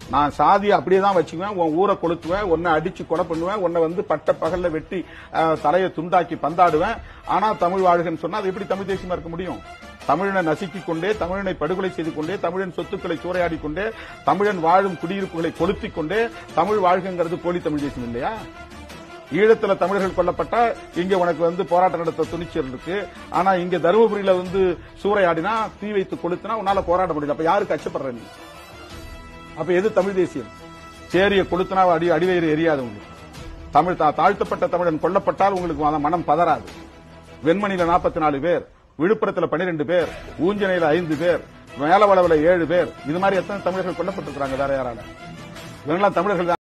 நான் சாதியை அப்படியே தான் வச்சுக்குவேன் உன் ஊரை கொளுத்துவேன் உன்னை அடிச்சு கொலை பண்ணுவேன் உன்னை வந்து பட்ட பகல்ல வெட்டி அஹ், தலையை துண்டாக்கி பந்தாடுவேன் ஆனா தமிழ் வாழ்கன்னு சொன்னா அது எப்படி தமிழ் தேசியமா இருக்க முடியும் தமிழனை நசுக்கிக் கொண்டே தமிழனை படுகொலை செய்து கொண்டே தமிழன் சொத்துக்களை சூறையாடி கொண்டே தமிழன் வாழும் குடியிருப்புகளை கொளுத்திக் கொண்டே தமிழ் வாழ்கங்கிறது போலி தமிழ் தேசம் இல்லையா ஈழத்துல தமிழர்கள் கொல்லப்பட்டா இங்க உனக்கு வந்து போராட்டம் நடத்த துணிச்சல் இருக்கு ஆனா இங்க தருமபுரியில வந்து சூறையாடினா தீ வைத்து கொளுத்தினா உன்னால போராட முடியல அப்ப யாருக்கு அச்சப்படுற நீ அப்ப எது தமிழ் தேசியம் சேரிய கொளுத்தினா அடி அடிவயிறு எரியாது உங்களுக்கு தமிழ் தா- தாழ்த்தப்பட்ட தமிழன் கொல்லப்பட்டால் உங்களுக்கு மன- மனம் பதறாது வெண்மணியில நாற்பத்தி நாலு பேர் விழுப்புரத்துல பன்னிரெண்டு பேர் ஊஞ்சனையில ஐந்து பேர் மேலவளவுல ஏழு பேர் இது மாதிரி எத்தனை தமிழர்கள் கொல்லப்பட்டிருக்கிறாங்க வேற யாரால இவங்கெல்லாம் தமிழர்கள் தான்